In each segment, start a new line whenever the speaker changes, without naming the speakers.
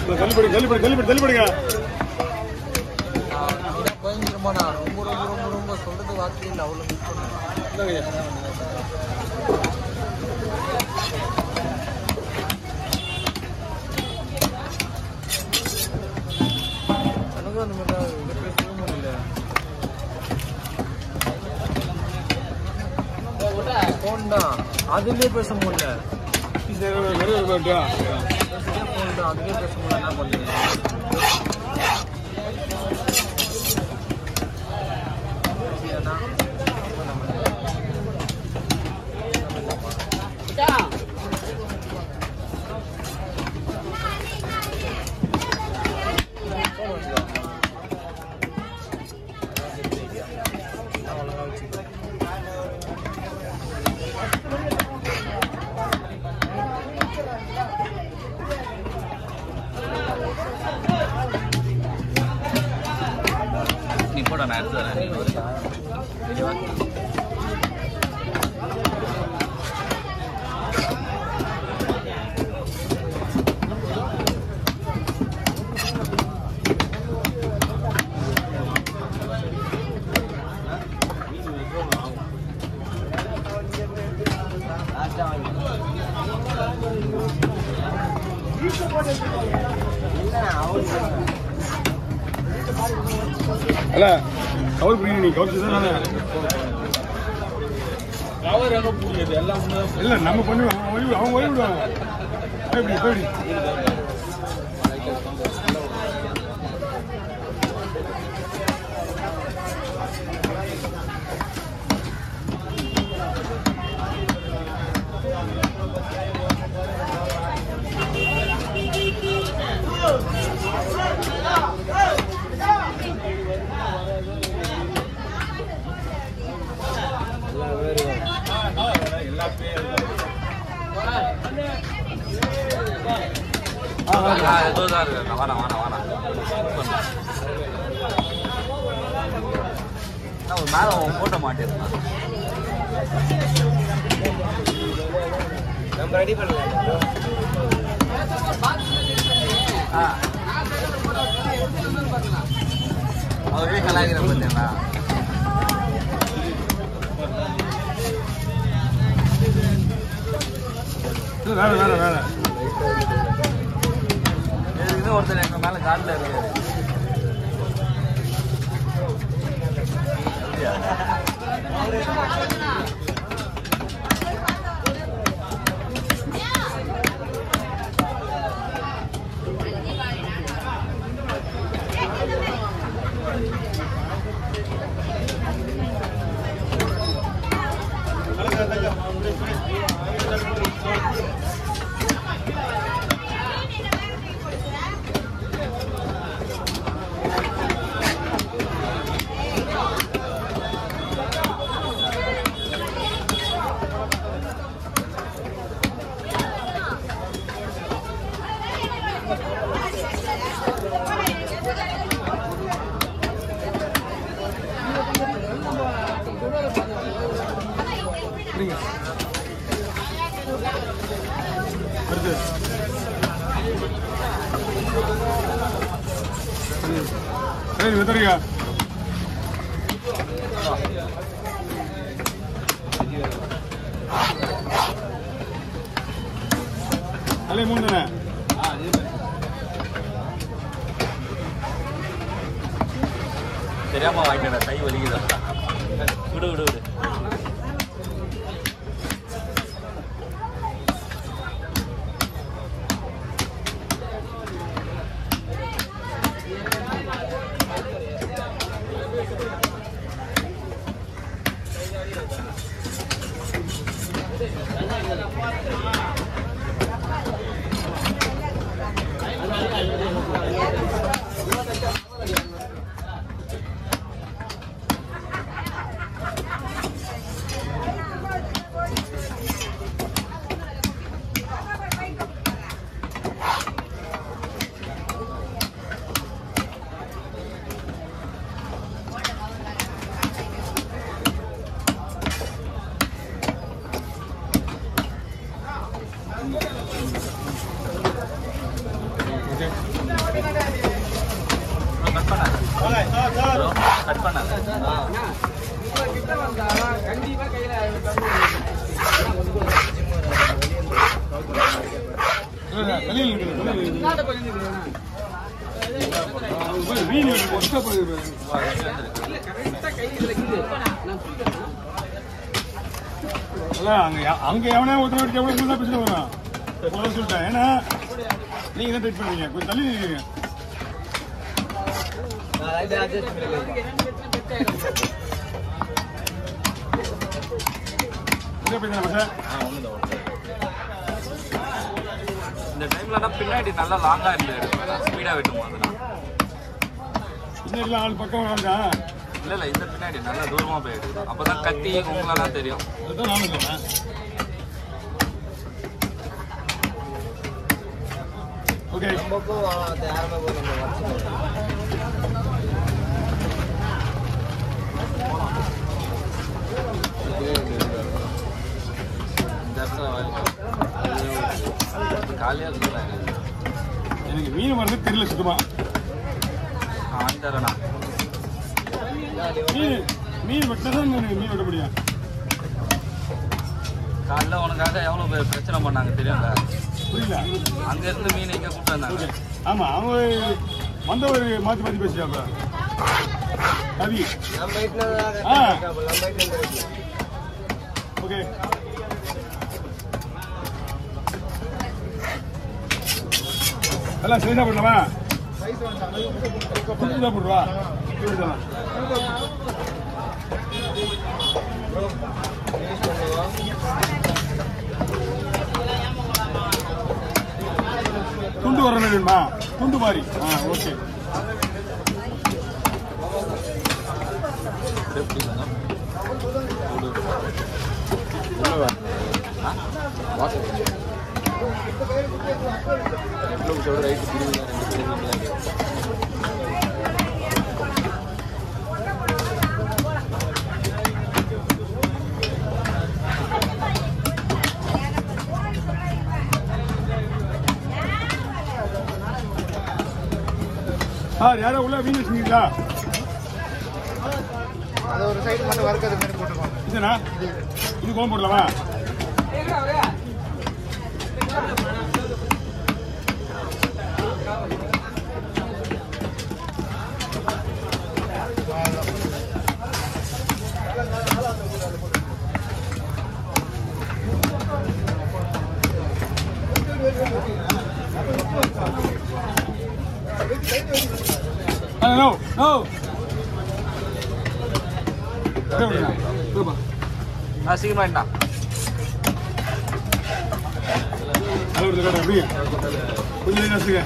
தள்ளுபடி தள்ளுபடி தள்ளுபடி தள்ளுபடிங்க
பயங்கரமா நான் ரொம்ப ரொம்ப ரொம்ப ரொம்ப சொல்றது வார்த்தை இல்லை அவ்வளோ மிஸ் பண்ணேன் எனக்கும் அந்த மாதிரி தான் இதை பேசவே முடியல ஃபோன் தான் அதுலேயே பேச முடியல
நிறைய ரூபாய்ட்டா
பேசுறதே ஃபோன் தான் அதுலேயே பேச முடியல என்ன பண்ணுறது
நீ போட நான் எடுத்து தரேன்
அல்ல கவர் புரியுது நீ கவர் தானே
கவர் எங்க புரியுது எல்லாம்
இல்ல நம்ம பண்ணுவோம் அவங்க ஓடி அவங்க ஓடி விடுவாங்க எப்படி எப்படி
ஏதோ தான் இருக்கு நான் வரேன் வரேன் வரேன் நான் ஒரு மேலே உன் போட்ட மாட்டேன்
நம்ம ரெடி பண்ணலாம்
ஆ அவரே கலாய்க்கிற பார்த்தீங்களா
இல்ல வேற வேற வேற
இன்னும் ஒருத்தர் எங்க மேல காட்டில் இருக்காரு
சரிங்க அடுத்து சரி வித்தரியா அலே மூணு தானே
தெரியாம வாங்கிட்டேன் கை வலிக்குதா விடு விடு விடு
ஓகே
கட் பண்ணாங்க
வெளியில் இருக்குது, வெளியில் இருக்குது. அது பாரு, மீன் வேணும், ஒத்த பாரு. அதான், அங்க யா- அங்க எவனே ஒருத்தர் வாட்டி எவ்வளவு இருந்தா பிரச்சனை வரும் போல சொல்லிட்டேன் ஏன்னா நீங்க தான் டைட் பண்றீங்க கொஞ்சம் தள்ளி நில்லுங்க. என்ன பேசுறேன் சார்
இந்த டைம்லனா பின்னாடி நல்லா லாங்கா இருந்து எடுப்பேன் ஸ்பீடா வெட்டும் போதுனா
இன்னும் ஆள் பக்கம் வேண்டாம்
இல்ல இல்ல இந்த பின்னாடி நல்லா தூரமா போய் எடுக்கணும் அப்பதான் கத்தி உங்களெல்லாம் தெரியும்
அதுதான் நானும் சொல்றேன் ஓகே
இந்த இடத்துல காலியா இருக்குல்ல
எனக்கு மீன் வர்றது தெரியல சுத்தமா
ஆன் தரேண்ணா
மீன் மீன் வெட்டினா தான் மீன் மீன் வெட்ட முடியும்
காலைல உனக்காக எவ்வளவு பேர் பிரச்சனை பண்ணாங்க தெரியும்ல
புரியல
அங்க இருந்து மீன் இங்க கூப்பிட்டு வந்தாங்க
ஓகே ஆமா அவங்க வந்தவர் மாத்தி மாத்தி பேசிட்டாப்ப கவி ஆ ஓகே எல்லாம் சைஸா போடலாமா புதுசா போடுவா இப்படிதான். துண்டு வர மாதிரி வேணுமா துண்டு மாதிரி ஆ ஓகே சார் யாரோ உள்ள மீன் வச்சுருக்கீங்களா
அது ஒரு சைடு மட்டும் வறுக்கிறது மாதிரி போட்டுருக்கோம்
இதுனா இது கோலம் போடலாமா நோ நோ
ஆ சீக்கிரமாட்டா
ஹலோ கடை அப்படியே கொஞ்சம் நசுங்க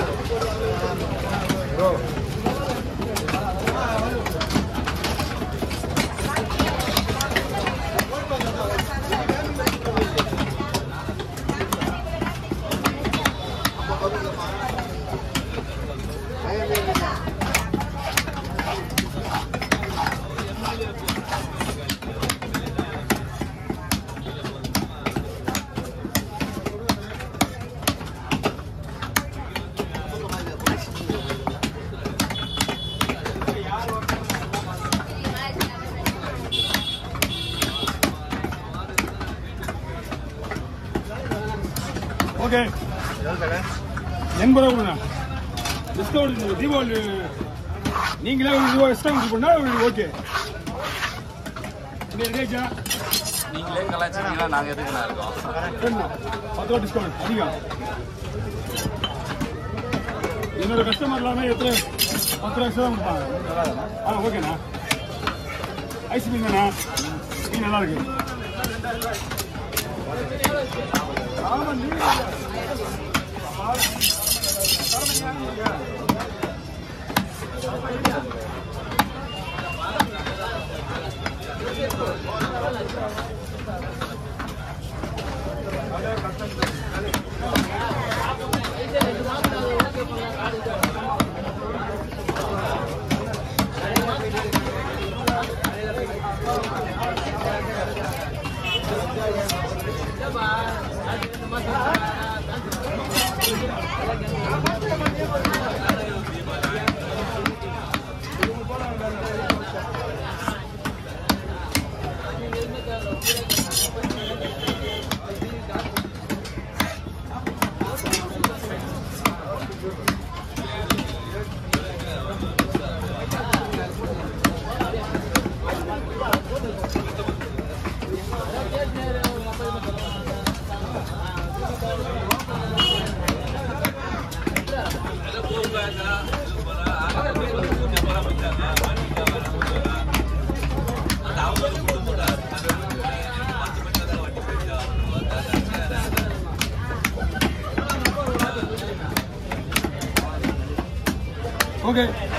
ஓகே எண்பது ரூபா கொடுங்க டிஸ்கவுண்ட் தீபாவளி நீங்களே ஒரு ரூபா எக்ஸ்ட்ரா கொடுத்து பண்ணா ஓகே இந்த ரேஜா
நீங்களே கலாச்சிங்கன்னா நாங்க எதுக்கு நான் இருக்கோம்
வேணுமா பத்து ரூபா டிஸ்கவுண்ட் அதிகம் என்னோட கஸ்டமர் எல்லாமே எத்தனை பத்து ரூபா எக்ஸ்ட்ரா கொடுப்பாங்க ஆ ஓகேண்ணா ஐஸ் மீன் தானே மீன் நல்லா இருக்கு ஆமா நீங்க
ஆ
ஓகே